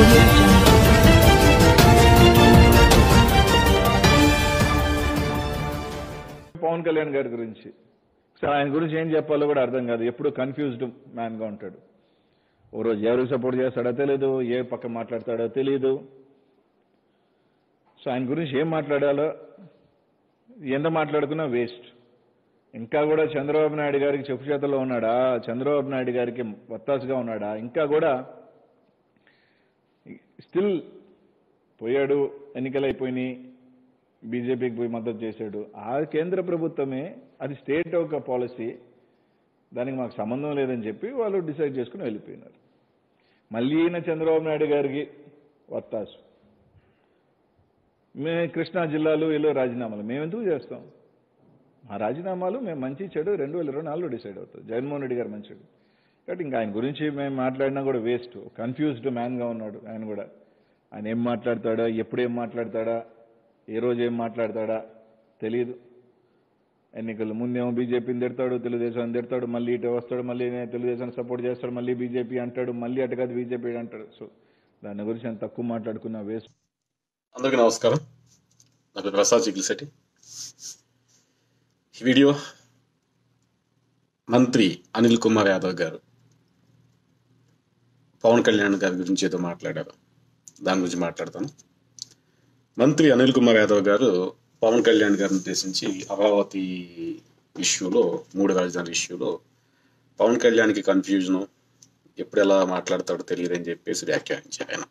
audio jungle. Pawan Kalyan గారి గురించి so ఆయన గురించి ఏం చెప్పాలో కూడా అర్థం కాదు ఎప్పుడు కన్ఫ్యూజ్డ్ మ్యాన్ గా ఉంటాడు ఓ రోజు ఎవరికి సపోర్ట్ చేస్తాడో తెలియదు ఏ పక్క మాట్లాడతాడో తెలియదు సో ఆయన గురించి ఏం మాట్లాడాలో ఎంత మాట్లాడుకున్నా వేస్ట్ ఇంకా కూడా చంద్రబాబు నాయుడు గారికి చెప్పు చేతల్లో ఉన్నాడా చంద్రబాబు నాయుడు గారికి వత్తాసుగా ఉన్నాడా ఇంకా కూడా స్టిల్ పోయాడు ఎన్నికలు అయిపోయినాయి బీజేపీకి పోయి మద్దతు చేశాడు ఆ కేంద్ర ప్రభుత్వమే అది స్టేట్ ఒక పాలసీ దానికి మాకు సంబంధం లేదని చెప్పి వాళ్ళు డిసైడ్ చేసుకుని వెళ్ళిపోయినారు మళ్ళీ ఈయన చంద్రబాబు నాయుడు గారికి వత్తాసు మే కృష్ణా జిల్లాలో వీళ్ళు రాజీనామాలు మేము ఎందుకు చేస్తాం మా రాజీనామాలు మేము మంచి చెడు రెండు వేల ఇరవై నాలుగులో డిసైడ్ అవుతుంది జగన్మోహన్ రెడ్డి గారు మంచిడు కాబట్టి ఇంకా ఆయన గురించి మేము మాట్లాడినా కూడా వేస్ట్ కన్ఫ్యూజ్డ్ మ్యాన్గా ఉన్నాడు ఆయన కూడా ఆయన ఏం మాట్లాడతాడా ఎప్పుడు ఏం మాట్లాడతాడా ఏ రోజు ఏం మాట్లాడతాడా తెలియదు ఎన్నికలు ముందేమో బీజేపీని తిడతాడు తెలుగుదేశాన్ని తిడతాడు మళ్ళీ ఇటు వస్తాడు మళ్ళీ తెలుగుదేశాన్ని సపోర్ట్ చేస్తాడు మళ్ళీ బీజేపీ అంటాడు మళ్ళీ అటు కాదు బీజేపీ అంటాడు సో దాని గురించి నేను తక్కువ మాట్లాడుకున్నా వేస్ట్ అందరికీ నమస్కారం నా పేరు ప్రసాద్ చికిల్సెట్టి ఈ వీడియో మంత్రి అనిల్ కుమార్ యాదవ్ గారు పవన్ కళ్యాణ్ గారి గురించి ఏదో మాట్లాడారు దాని గురించి మాట్లాడతాను మంత్రి అనిల్ కుమార్ యాదవ్ గారు పవన్ కళ్యాణ్ గారిని ఉద్దేశించి అమరావతి ఇష్యూలో మూడు రాజధాని ఇష్యూలో పవన్ కళ్యాణ్కి కన్ఫ్యూజను ఎప్పుడు ఎలా మాట్లాడతాడో తెలియదని చెప్పేసి వ్యాఖ్యానించారు ఆయన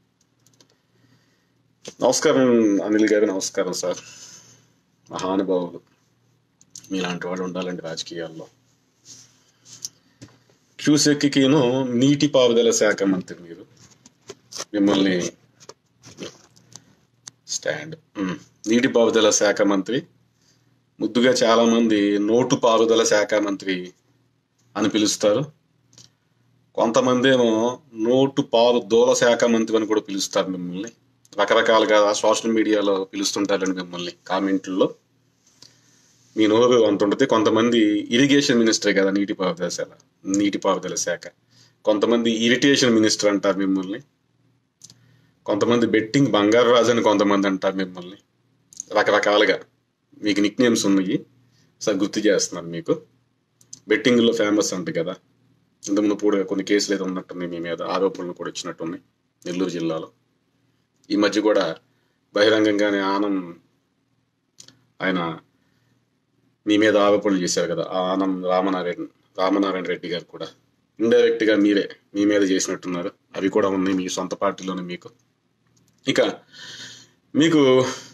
నమస్కారం అనిల్ గారు నమస్కారం సార్ మహానుభావులు మీలాంటి వాడు ఉండాలండి రాజకీయాల్లో క్యూసెక్కిను నీటిపారుదల శాఖ మంత్రి మీరు మిమ్మల్ని స్టాండ్ ఉమ్. నీటిపారుదల శాఖ మంత్రి ముద్దుగా చాలా మంది నోటు పారుదల శాఖ మంత్రి అని పిలుస్తారు కొంతమంది ఏమో నోటు పారు దూల శాఖ మంత్రి అని కూడా పిలుస్తారు మిమ్మల్ని రకరకాలుగా సోషల్ మీడియాలో పిలుస్తుంటారండి మిమ్మల్ని కామెంట్లలో మీ నోరు అంత ఉంటుంది కొంతమంది ఇరిగేషన్ మినిస్టర్ కదా నీటిపారుదల శాఖ నీటిపారుదల శాఖ కొంతమంది ఇరిటేషన్ మినిస్టర్ అంటారు మిమ్మల్ని కొంతమంది బెట్టింగ్ బంగారు రాజు అని కొంతమంది అంటారు మిమ్మల్ని రకరకాలుగా మీకు నిక్ నేమ్స్ ఉన్నాయి సార్ గుర్తు చేస్తున్నాను మీకు బెట్టింగ్లో ఫేమస్ అంట కదా ఇంతకుముందు కూడా కొన్ని కేసులు ఏదో ఉన్నట్టున్నాయి మీ మీద ఆరోపణలు కూడా వచ్చినట్టున్నాయి నెల్లూరు జిల్లాలో ఈ మధ్య కూడా బహిరంగంగానే ఆనం ఆయన మీ మీద ఆరోపణలు చేశారు కదా ఆ ఆనం రామనారాయణ రామనారాయణ రెడ్డి గారు కూడా ఇండైరెక్ట్ గా మీరే మీ మీద చేసినట్టున్నారు అవి కూడా ఉన్నాయి మీ సొంత పార్టీలోనే మీకు ఇక మీకు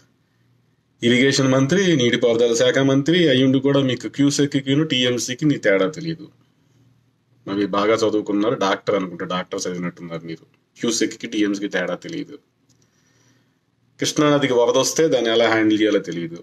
ఇరిగేషన్ మంత్రి నీటిపారుదల శాఖ మంత్రి అయ్యుండి కూడా మీకు క్యూసెక్కిను టీఎంసీకి నీ తేడా తెలియదు మరి బాగా చదువుకున్నారు డాక్టర్ అనుకుంటా డాక్టర్ చదివినట్టున్నారు మీరు క్యూసెక్కి టీఎంసీకి తేడా తెలియదు కృష్ణానదికి వరద వస్తే దాన్ని ఎలా హ్యాండిల్ చేయాలో తెలియదు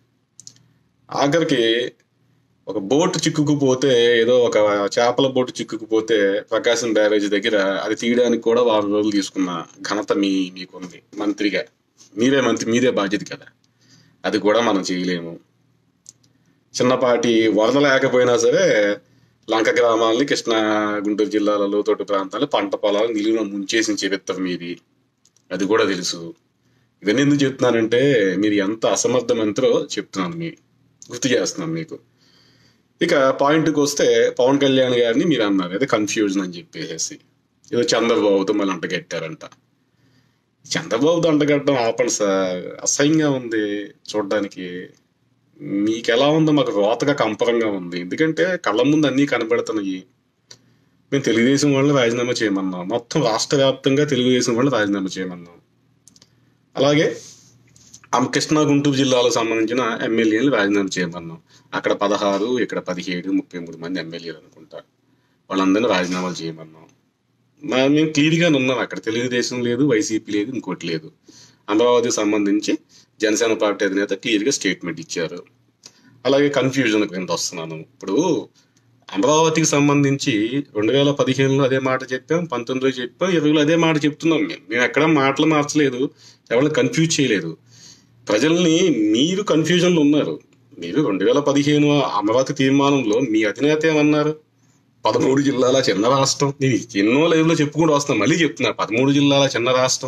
ఆఖరికి ఒక బోట్ చిక్కుకుపోతే ఏదో ఒక చేపల బోట్ చిక్కుకుపోతే ప్రకాశం బ్యారేజ్ దగ్గర అది తీయడానికి కూడా వారం రోజులు తీసుకున్న ఘనత మీ మీకుంది మంత్రిగా మీరే మంత్రి మీదే బాధ్యత కదా అది కూడా మనం చేయలేము చిన్నపాటి వరద లేకపోయినా సరే లంక గ్రామాలని కృష్ణా గుంటూరు జిల్లాల లోతోటి ప్రాంతాలు పంట పొలాలు నిలువున ముంచేసిన చరిత్ర మీది అది కూడా తెలుసు ఇవన్నీ ఎందుకు చెప్తున్నానంటే మీరు ఎంత అసమర్థ మంత్రో చెప్తున్నాను మీ గుర్తు చేస్తున్నాను మీకు ఇక పాయింట్కి వస్తే పవన్ కళ్యాణ్ గారిని మీరు అన్నారు అదే కన్ఫ్యూజన్ అని చెప్పేసి ఏదో చంద్రబాబుతో మళ్ళీ అంటగట్టారంట చంద్రబాబుతో అంటగట్టడం ఆపండి సార్ అసహ్యంగా ఉంది చూడడానికి మీకు ఎలా ఉందో మాకు రోతగా కంపరంగా ఉంది ఎందుకంటే కళ్ళ ముందు అన్నీ కనబడుతున్నాయి మేము తెలుగుదేశం వాళ్ళు రాజీనామా చేయమన్నాం మొత్తం రాష్ట్ర వ్యాప్తంగా తెలుగుదేశం వాళ్ళు రాజీనామా చేయమన్నాం అలాగే ఆ కృష్ణా గుంటూరు జిల్లాలకు సంబంధించిన ఎమ్మెల్యేలు రాజీనామా చేయమన్నాం అక్కడ పదహారు ఇక్కడ పదిహేడు ముప్పై మూడు మంది ఎమ్మెల్యేలు అనుకుంటా వాళ్ళందరినీ రాజీనామాలు చేయమన్నాం మా మేము క్లియర్గానే ఉన్నాం అక్కడ తెలుగుదేశం లేదు వైసీపీ లేదు ఇంకోటి లేదు అమరావతికి సంబంధించి జనసేన పార్టీ అధినేత క్లియర్గా స్టేట్మెంట్ ఇచ్చారు అలాగే కన్ఫ్యూజన్ కింద వస్తున్నాను ఇప్పుడు అమరావతికి సంబంధించి రెండు వేల పదిహేనులో అదే మాట చెప్పాం పంతొమ్మిదిలో చెప్పాం ఇరవైలో అదే మాట చెప్తున్నాం మేము మేము ఎక్కడ మాటలు మార్చలేదు ఎవరిని కన్ఫ్యూజ్ చేయలేదు ప్రజల్ని మీరు కన్ఫ్యూజన్లో ఉన్నారు మీరు రెండు వేల పదిహేను అమరావతి తీర్మానంలో మీ అధినేత ఏమన్నారు పదమూడు జిల్లాల చిన్న రాష్ట్రం నేను ఎన్నో లైవ్లో చెప్పుకుంటూ వస్తాను మళ్ళీ చెప్తున్నా పదమూడు జిల్లాల చిన్న రాష్ట్రం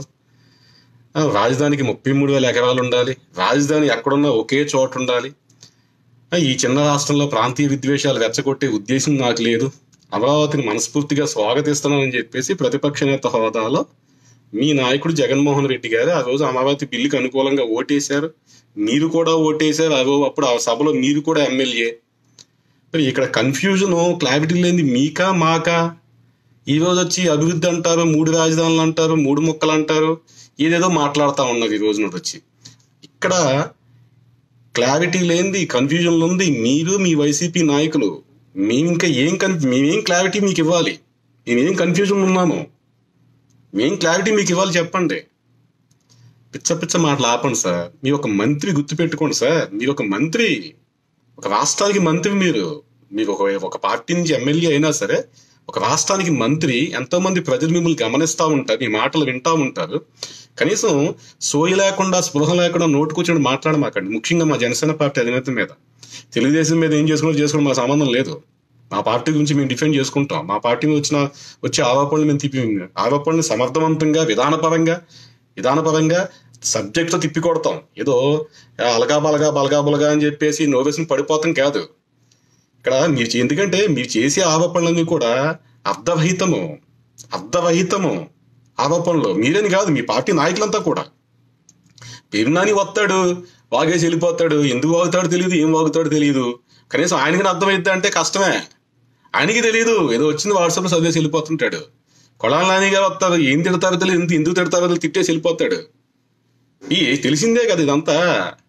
ఆ, రాజధానికి ముప్పై మూడు వేల ఎకరాలు ఉండాలి రాజధాని ఎక్కడున్నా ఒకే చోట ఉండాలి ఆ, ఈ చిన్న రాష్ట్రంలో ప్రాంతీయ విద్వేషాలు రెచ్చగొట్టే ఉద్దేశం నాకు లేదు అమరావతిని మనస్ఫూర్తిగా స్వాగతిస్తున్నానని చెప్పేసి ప్రతిపక్ష నేత హోదాలో మీ నాయకుడు జగన్మోహన్ రెడ్డి గారు ఆ రోజు అమరావతి బిల్లుకి అనుకూలంగా ఓటేశారు మీరు కూడా ఓటేశారు ఆ రోజు అప్పుడు ఆ సభలో మీరు కూడా ఎమ్మెల్యే మరి ఇక్కడ కన్ఫ్యూజన్ క్లారిటీ లేని మీకా మాకా ఈ రోజు వచ్చి అభివృద్ధి అంటారు మూడు రాజధానులు అంటారు మూడు ముక్కలు అంటారు ఏదేదో మాట్లాడుతూ ఉన్నారు ఈ రోజు నుండి వచ్చి ఇక్కడ క్లారిటీ లేనిది కన్ఫ్యూజన్ ఉంది మీరు మీ వైసీపీ నాయకులు మేము ఇంకా ఏం కన్ మేమేం క్లారిటీ మీకు ఇవ్వాలి మేమేం కన్ఫ్యూజన్ ఉన్నాము మేం క్లారిటీ మీకు ఇవ్వాలి చెప్పండి పిచ్చ పిచ్చ మాటలు ఆపండి సార్ మీరు ఒక మంత్రి గుర్తుపెట్టుకోండి సార్ మీరు ఒక మంత్రి ఒక రాష్ట్రానికి మంత్రి మీరు మీరు ఒక ఒక పార్టీ నుంచి ఎమ్మెల్యే అయినా సరే ఒక రాష్ట్రానికి మంత్రి ఎంతో మంది ప్రజలు మిమ్మల్ని గమనిస్తూ ఉంటారు మీ మాటలు వింటూ ఉంటారు కనీసం సోయి లేకుండా స్పృహ లేకుండా నోటుకొచ్చిన మాట్లాడమాకండి ముఖ్యంగా మా జనసేన పార్టీ అధినేత మీద తెలుగుదేశం మీద ఏం చేసుకున్నా చేసుకోవడం మా సంబంధం లేదు మా పార్టీ గురించి మేము డిఫెండ్ చేసుకుంటాం మా పార్టీ మీద వచ్చిన వచ్చే ఆరోపణలు మేము తిప్పి ఆరోపణలు సమర్థవంతంగా విధానపరంగా విధానపరంగా సబ్జెక్ట్తో తిప్పి కొడతాం ఏదో ఆ, అలగా బలగా బలగా బలగా అని చెప్పేసి నోవేసిన పడిపోతాం కాదు ఇక్కడ మీరు చే- ఎందుకంటే మీరు చేసే ఆరోపణలన్నీ కూడా అర్ధరహితము అర్ధరహితము ఆరోపణలు మీరని కాదు మీ పార్టీ నాయకులంతా కూడా పెరునాని వస్తాడు వాగేసి వెళ్ళిపోతాడు ఎందుకు వాగుతాడో తెలియదు ఏం వాగుతాడో తెలియదు కనీసం ఆయనకి అర్థమైద్ది అంటే కష్టమే ఆయనకి తెలియదు ఏదో వచ్చింది వాట్సాప్లో చదివేసి వెళ్ళిపోతుంటాడు కొడాల నానిగా వస్తారు ఏం తిడతారో తెలియదు ఎందుకు ఎందుకు తిడతారో తెలియదు, తిట్టేసి వెళ్ళిపోతాడు ఈ తెలిసిందే కదా ఇదంతా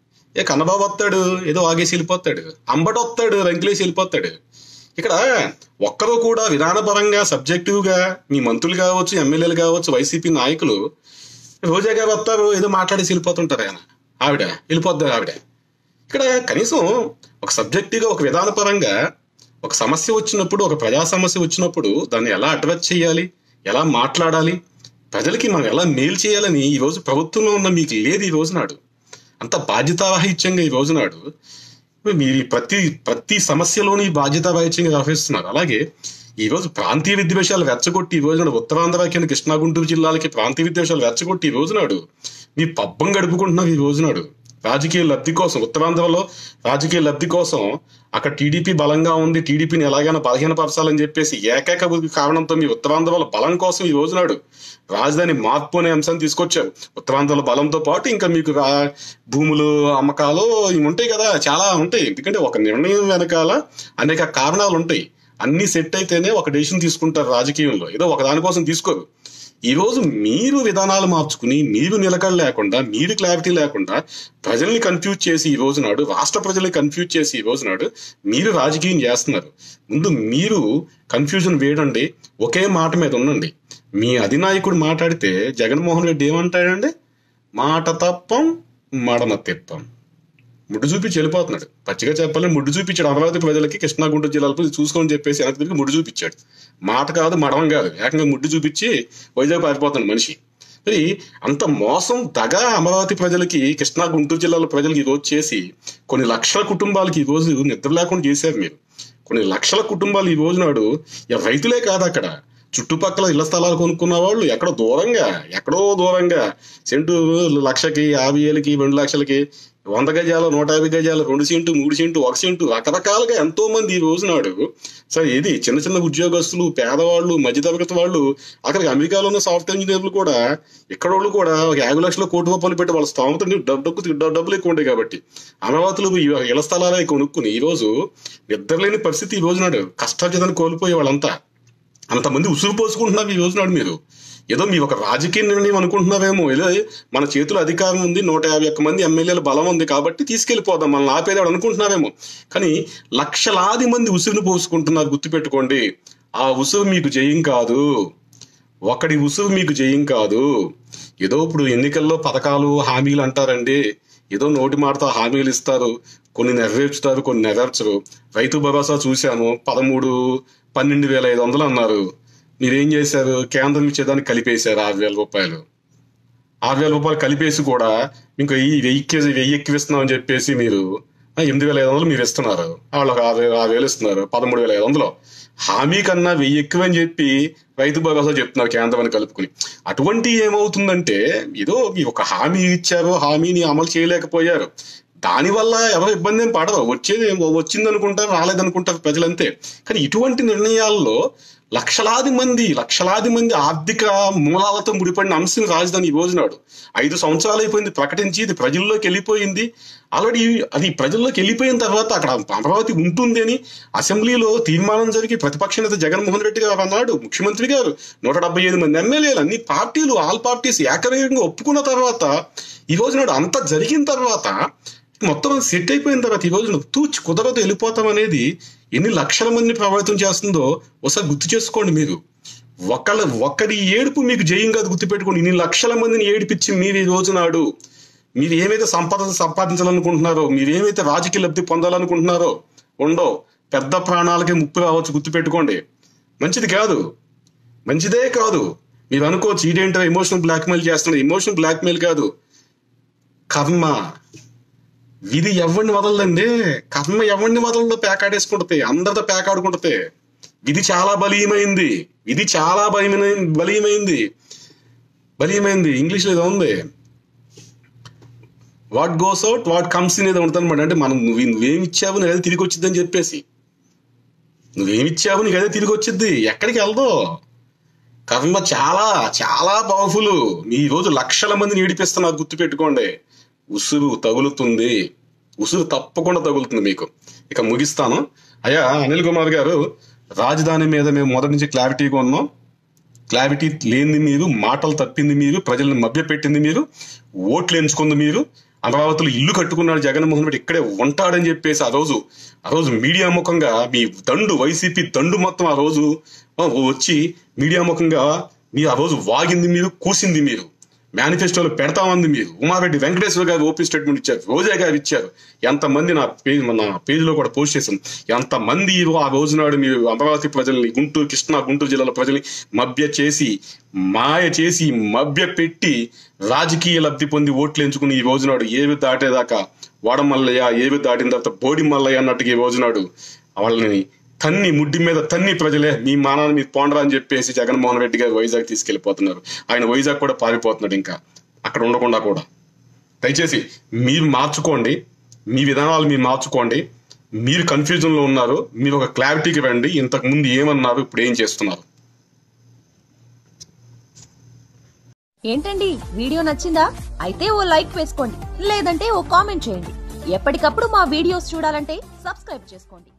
ఏ కన్నబాబు వస్తాడు ఏదో ఆగేసి వెళ్ళిపోతాడు అంబటి వస్తాడు రంకులేసి వెళ్ళిపోతాడు ఇక్కడ ఒక్కరు కూడా విధానపరంగా సబ్జెక్టివ్గా మీ మంత్రులు కావచ్చు ఎమ్మెల్యేలు కావచ్చు వైసీపీ నాయకులు రోజా గారు వస్తారు ఏదో మాట్లాడేసి వెళ్ళిపోతుంటారు ఆయన ఆవిడ వెళ్ళిపోద్దారు ఆవిడ ఇక్కడ కనీసం ఒక సబ్జెక్టివ్గా ఒక విధానపరంగా ఒక సమస్య వచ్చినప్పుడు ఒక ప్రజా సమస్య వచ్చినప్పుడు దాన్ని ఎలా అడ్రస్ చేయాలి ఎలా మాట్లాడాలి ప్రజలకి మనం ఎలా మేలు చేయాలని ఈ రోజు ప్రభుత్వంలో ఉన్న మీకు లేదు ఈ రోజు నాడు అంత బాధ్యతారాహిత్యంగా ఈ రోజు నాడు మీరు ప్రతి ప్రతి సమస్యలోని బాధ్యతారాహిత్యంగా వ్యవహరిస్తున్నారు అలాగే ఈ రోజు ప్రాంతీయ విద్వేషాలు రెచ్చగొట్టి ఈ రోజున ఉత్తరాంధ్ర కింద కృష్ణా గుంటూరు జిల్లాలకి ప్రాంతీయ విద్వేషాలు రెచ్చగొట్టి ఈ రోజునాడు మీ పబ్బం గడుపుకుంటున్నారు ఈ రోజునాడు రాజకీయ లబ్ధి కోసం ఉత్తరాంధ్రలో రాజకీయ లబ్ధి కోసం అక్కడ టీడీపీ బలంగా ఉంది టీడీపీని ఎలాగైనా బలహీనపరచాలని చెప్పేసి ఏకైక కారణంతో మీ ఉత్తరాంధ్రలో బలం కోసం ఈ రోజునాడు రాజధాని మార్పు అనే అంశాన్ని తీసుకొచ్చారు ఉత్తరాంధ్రలో బలంతో పాటు ఇంకా మీకు రా- భూములు అమ్మకాలు ఇవి ఉంటాయి కదా చాలా ఉంటాయి ఎందుకంటే ఒక నిర్ణయం వెనకాల అనేక కారణాలు ఉంటాయి అన్ని సెట్ అయితేనే ఒక డెసిషన్ తీసుకుంటారు రాజకీయంలో ఏదో ఒక దానికోసం తీసుకోరు ఈ రోజు మీరు విధానాలు మార్చుకుని మీరు నిలకడ లేకుండా మీరు క్లారిటీ లేకుండా ప్రజల్ని కన్ఫ్యూజ్ చేసి ఈ రోజు నాడు రాష్ట్ర ప్రజల్ని కన్ఫ్యూజ్ చేసి ఈ రోజు నాడు మీరు రాజకీయం చేస్తున్నారు ముందు మీరు కన్ఫ్యూజన్ వేయడండి ఒకే మాట మీద ఉండండి మీ అధినాయకుడు మాట్లాడితే జగన్మోహన్ రెడ్డి ఏమంటాడండి మాట తప్పం మడమ తిప్పం ముడ్డు చూపించి వెళ్ళిపోతున్నాడు పచ్చిగా చెప్పాలని ముడ్డు చూపించాడు అమరావతి ప్రజలకి కృష్ణా గుంటూరు జిల్లాలపై చూసుకొని చెప్పేసి వెనక్కి తిరిగి ముడ్డు చూపించాడు మాట కాదు మడవం కాదు ఏకంగా ముడ్డు చూపించి వైజాగ్ పారిపోతున్నాడు మనిషి మరి అంత మోసం దగ అమరావతి ప్రజలకి కృష్ణా గుంటూరు జిల్లాల ప్రజలకి ఈ రోజు చేసి కొన్ని లక్షల కుటుంబాలకి ఈ రోజు నిద్ర లేకుండా చేశారు మీరు కొన్ని లక్షల కుటుంబాలు ఈ రోజు నాడు ఇక రైతులే కాదు అక్కడ చుట్టుపక్కల ఇళ్ల స్థలాలు కొనుక్కున్న వాళ్ళు ఎక్కడో దూరంగా ఎక్కడో దూరంగా సెంటు లక్షకి యాభై వేలకి రెండు లక్షలకి వంద గజాలు నూట యాభై గజాలు రెండు సెంటు మూడు సెంటు ఒక సెంటు రకరకాలుగా ఎంతో మంది ఈ రోజు నాడు సరే ఇది చిన్న చిన్న ఉద్యోగస్తులు పేదవాళ్ళు మధ్యతరగతి వాళ్ళు అక్కడికి అమెరికాలో ఉన్న సాఫ్ట్వేర్ ఇంజనీర్లు కూడా ఇక్కడ వాళ్ళు కూడా ఒక యాభై లక్షల కోటి రూపాయలు పెట్టి వాళ్ళ స్థామత డబ్బు డబ్బు డబ్బులు ఎక్కువ ఉంటాయి కాబట్టి అమరావతిలో ఈ ఇళ్ల స్థలాలు కొనుక్కుని ఈ రోజు నిద్రలేని పరిస్థితి ఈ రోజు నాడు కష్టార్జితాన్ని కోల్పోయే వాళ్ళంతా అంతమంది ఉసురు పోసుకుంటున్నారు ఈ రోజు నాడు మీరు ఏదో మీ ఒక రాజకీయ నిర్ణయం అనుకుంటున్నారేమో ఏదో మన చేతిలో అధికారం ఉంది నూట యాభై ఒక్క మంది ఎమ్మెల్యేల బలం ఉంది కాబట్టి తీసుకెళ్లిపోదాం మనల్ని ఆపేదాడు అనుకుంటున్నారేమో కానీ లక్షలాది మంది ఉసురుని పోసుకుంటున్నారు గుర్తుపెట్టుకోండి ఆ ఉసురు మీకు జయం కాదు ఒకడి ఉసురు మీకు జయం కాదు ఏదో ఇప్పుడు ఎన్నికల్లో పథకాలు హామీలు అంటారండి ఏదో నోటి మాటతో హామీలు ఇస్తారు కొన్ని నెరవేర్చుతారు కొన్ని నెరవేర్చరు రైతు భరోసా చూశాను పదమూడు పన్నెండు వేల ఐదు వందలు అన్నారు మీరేం చేశారు కేంద్రం ఇచ్చేదానికి కలిపేశారు ఆరు వేల రూపాయలు ఆరు వేల రూపాయలు కలిపేసి కూడా మీకు వెయ్యి వెయ్యికి వెయ్యి ఎక్కువ ఇస్తున్నాం అని చెప్పేసి మీరు ఆ, ఎనిమిది వేల ఐదు వందలు మీరు ఇస్తున్నారు వాళ్ళు ఒక ఆరు వేలు ఆరు వేలు ఇస్తున్నారు పదమూడు వేల ఐదు వందలు హామీ కన్నా వెయ్యి ఎక్కువ అని చెప్పి రైతు భరోసా చెప్తున్నారు కేంద్రాన్ని కలుపుకుని అటువంటి ఏమవుతుందంటే ఏదో మీరు ఒక హామీ ఇచ్చారు హామీని అమలు చేయలేకపోయారు దానివల్ల ఎవరు ఇబ్బంది ఏం పడదు వచ్చేది ఏమో వచ్చింది అనుకుంటారు రాలేదనుకుంటారు ప్రజలంతే కానీ ఇటువంటి నిర్ణయాల్లో లక్షలాది మంది లక్షలాది మంది ఆర్థిక మూలాలతో ముడిపడిన అంశం రాజధాని ఈ రోజునాడు ఐదు సంవత్సరాలు అయిపోయింది ప్రకటించి ఇది ప్రజల్లోకి వెళ్ళిపోయింది ఆల్రెడీ అది ప్రజల్లోకి వెళ్ళిపోయిన తర్వాత అక్కడ అమరావతి ఉంటుంది అని అసెంబ్లీలో తీర్మానం జరిగి ప్రతిపక్ష నేత జగన్మోహన్ రెడ్డి గారు అన్నాడు ముఖ్యమంత్రి గారు నూట డెబ్బై ఐదు మంది ఎమ్మెల్యేలు అన్ని పార్టీలు ఆల్ పార్టీస్ ఏకవేగంగా ఒప్పుకున్న తర్వాత ఈ రోజునాడు అంత జరిగిన తర్వాత మొత్తం సెట్ అయిపోయిన తర్వాత ఈ రోజున తూచి కుదరదు వెళ్ళిపోతాం అనేది ఎన్ని లక్షల మందిని ప్రభావితం చేస్తుందో ఒకసారి గుర్తు చేసుకోండి మీరు ఒకళ్ళ ఒక్కడి ఏడుపు మీకు జయం కాదు గుర్తుపెట్టుకోండి ఇన్ని లక్షల మందిని ఏడిపించి మీరు ఈ రోజునాడు మీరు ఏమైతే సంపద సంపాదించాలనుకుంటున్నారో మీరు ఏమైతే రాజకీయ లబ్ధి పొందాలనుకుంటున్నారో ఉండో పెద్ద ప్రాణాలకే ముప్పు రావచ్చు గుర్తుపెట్టుకోండి మంచిది కాదు మంచిదే కాదు మీరు అనుకోవచ్చు ఇదేంటో ఎమోషనల్ బ్లాక్మెయిల్ చేస్తున్నారు ఎమోషనల్ బ్లాక్మెయిల్ కాదు కర్మ విధి ఎవరిని వదలదండి కర్మ ఎవరిని వదలదో పేకాడేసుకుంటుంది అందరితో పేకాడుకుంటుంది విధి చాలా బలీయమైంది విధి చాలా బలీయమైన బలీయమైంది బలీయమైంది ఇంగ్లీష్లో ఏదో ఉంది what goes out what comes in ఏదో ఉంటుంది అనమాట అంటే మనం నువ్వు నువ్వేమి ఇచ్చావు నీకు అదే తిరిగి వచ్చిందని చెప్పేసి నువ్వేమి ఇచ్చావు నీకు అదే తిరిగి వచ్చింది ఎక్కడికి వెళ్దో కర్మ చాలా చాలా పవర్ఫుల్ ఈ రోజు లక్షల మందిని ఏడిపిస్తున్నారు గుర్తుపెట్టుకోండి ఉసురు తగులుతుంది ఉసురు తప్పకుండా తగులుతుంది మీకు ఇక ముగిస్తాను అయ్యా అనిల్ కుమార్ గారు రాజధాని మీద మేము మొదటి నుంచి క్లారిటీగా ఉన్నాం క్లారిటీ లేనిది మీరు మాటలు తప్పింది మీరు ప్రజలను మభ్యపెట్టింది మీరు ఓట్లు ఎంచుకుంది మీరు అమరావతిలో ఇల్లు కట్టుకున్నాడు జగన్మోహన్ రెడ్డి ఇక్కడే ఉంటాడని చెప్పేసి ఆ రోజు ఆ రోజు మీడియా ముఖంగా మీ దండు వైసీపీ దండు మొత్తం ఆ రోజు ఆ, వచ్చి మీడియా ముఖంగా మీరు ఆ రోజు వాగింది మీరు కూసింది మీరు మేనిఫెస్టోలో పెడతామంది మీరు ఉమారెడ్డి వెంకటేశ్వర గారు ఓపెన్ స్టేట్మెంట్ ఇచ్చారు రోజా గారు ఇచ్చారు ఎంతమంది నా పేజ్ నా పేజీలో కూడా పోస్ట్ చేశాను ఎంతమంది ఆ రోజు నాడు మీరు అమరావతి ప్రజల్ని గుంటూరు కృష్ణా గుంటూరు జిల్లాల ప్రజల్ని మభ్య చేసి మాయ చేసి మభ్య పెట్టి రాజకీయ లబ్ధి పొంది ఓట్లు ఎంచుకుని ఈ రోజు నాడు ఏవి దాటేదాకా వాడమల్లయ్య ఏవి దాటిన తర్వాత బోడి మల్లయ్య అన్నట్టుగా ఈ రోజు నాడు వాళ్ళని తన్ని ముడ్డి మీద తన్ని ప్రజలే మీ మానాన్ని మీరు పోండరా అని చెప్పేసి జగన్మోహన్ రెడ్డి గారు వైజాగ్ తీసుకెళ్లిపోతున్నారు ఆయన వైజాగ్ కూడా పారిపోతున్నాడు ఇంకా అక్కడ ఉండకుండా కూడా దయచేసి మీరు మార్చుకోండి మీ విధానాలు మీరు మార్చుకోండి మీరు కన్ఫ్యూజన్ లో ఉన్నారు మీరు ఒక క్లారిటీకి రండి ఇంతకు ముందు ఏమన్నారు ఇప్పుడు ఏం చేస్తున్నారు ఏంటండి వీడియో నచ్చిందా అయితే ఓ లైక్ వేసుకోండి లేదంటే ఓ కామెంట్ చేయండి ఎప్పటికప్పుడు మా వీడియోస్ చూడాలంటే సబ్స్క్రైబ్ చేసుకోండి